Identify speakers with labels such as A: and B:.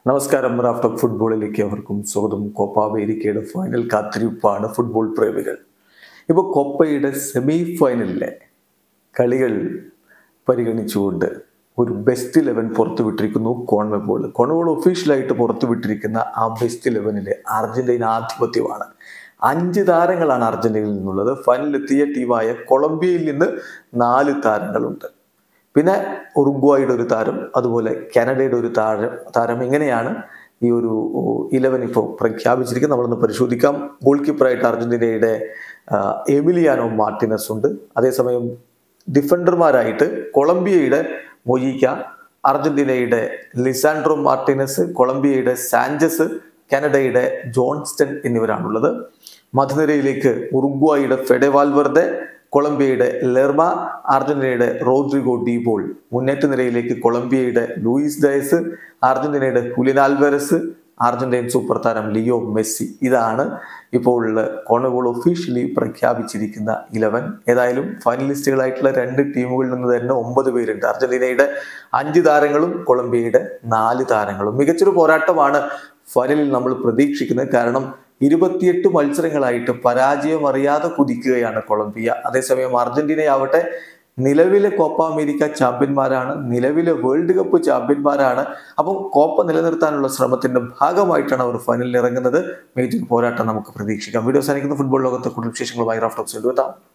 A: നമസ്കാരം raft of ഫുട്ബോളിലേക്ക് അവർക്കും സ്വാഗതം കോപ്പ അമേരിക്കയുടെ ഫൈനൽ കാത്തിരിപ്പാണ് ഫുട്ബോൾ പ്രേമികൾ ഇപ്പോൾ കോപ്പയുടെ സെമി ഫൈനലിലെ കളികൾ പരിഗണിച്ചുകൊണ്ട് ഒരു ബെസ്റ്റ് ഇലവൻ പുറത്തുവിട്ടിരിക്കുന്നു കോൺമെബോൾ കോൺമെബോൾ ഒഫീഷ്യലായിട്ട് പുറത്തുവിട്ടിരിക്കുന്ന ആ ബെസ്റ്റ് ഇലവനിലെ അർജന്റീന ആധിപത്യമാണ് അഞ്ച് താരങ്ങളാണ് അർജന്റീനയിൽ നിന്നുള്ളത് ഫൈനലിലെത്തിയ ടീമായ കൊളംബിയയിൽ നിന്ന് നാല് താരങ്ങളുണ്ട് പിന്നെ ഉറുഗ്വായുടെ ഒരു താരം അതുപോലെ കാനഡയുടെ ഒരു താരം താരം ഇങ്ങനെയാണ് ഈ ഒരു ഇലവൻ ഇപ്പോൾ പ്രഖ്യാപിച്ചിരിക്കുന്നത് നമ്മളൊന്ന് പരിശോധിക്കാം ഗോൾ കീപ്പറായിട്ട് അർജന്റീനയുടെ ആ, എമിലിയാനോ മാർട്ടിനസ് ഉണ്ട് അതേസമയം ഡിഫൻഡർമാരായിട്ട് കൊളംബിയയുടെ മൊയ്ക്ക അർജന്റീനയുടെ ലിസാൻഡ്രോ മാർട്ടിനസ് കൊളംബിയയുടെ സാഞ്ചസ് കാനഡയുടെ ജോൺസ്റ്റൺ എന്നിവരാണുള്ളത് മധ്യനിരയിലേക്ക് ഉറുഗ്വായുടെ ഫെഡെ വാൽവർദെ കൊളംബിയയുടെ ലെർമ അർജന്റീനയുടെ റോഡ്രിഗോ ഡീപോൾ മുന്നേറ്റ നിരയിലേക്ക് കൊളംബിയയുടെ ലൂയിസ് ഡയസ് അർജന്റീനയുടെ ഹുലിൻ ആൽവരസ് അർജന്റീൻ സൂപ്പർ താരം ലിയോ മെസ്സി ഇതാണ് ഇപ്പോൾ കോണഗോൾ ഒഫീഷ്യലി പ്രഖ്യാപിച്ചിരിക്കുന്ന ഇലവൻ ഏതായാലും ഫൈനലിസ്റ്റുകളായിട്ടുള്ള രണ്ട് ടീമുകളിൽ നിന്ന് തന്നെ ഒമ്പത് പേരുണ്ട് അർജന്റീനയുടെ അഞ്ച് താരങ്ങളും കൊളംബിയയുടെ നാല് താരങ്ങളും മികച്ചൊരു പോരാട്ടമാണ് ഫൈനലിൽ നമ്മൾ പ്രതീക്ഷിക്കുന്നത് കാരണം ഇരുപത്തിയെട്ട് മത്സരങ്ങളായിട്ട് പരാജയം അറിയാതെ കുതിക്കുകയാണ് കൊളംബിയ അതേസമയം അർജന്റീനയാവട്ടെ നിലവിലെ കോപ്പ അമേരിക്ക ചാമ്പ്യന്മാരാണ് നിലവിലെ വേൾഡ് കപ്പ് ചാമ്പ്യന്മാരാണ് അപ്പം കോപ്പ നിലനിർത്താനുള്ള ശ്രമത്തിന്റെ ഭാഗമായിട്ടാണ് അവർ ഫൈനലിൽ ഇറങ്ങുന്നത് മികച്ചൊരു പോരാട്ടം നമുക്ക് പ്രതീക്ഷിക്കാം വീഡിയോ സാധിക്കുന്ന ഫുട്ബോൾ ലോകത്തെ കൂടുതൽ വിശേഷങ്ങളുമായി റാഫ്റ്റോക്സ് എഴുതാം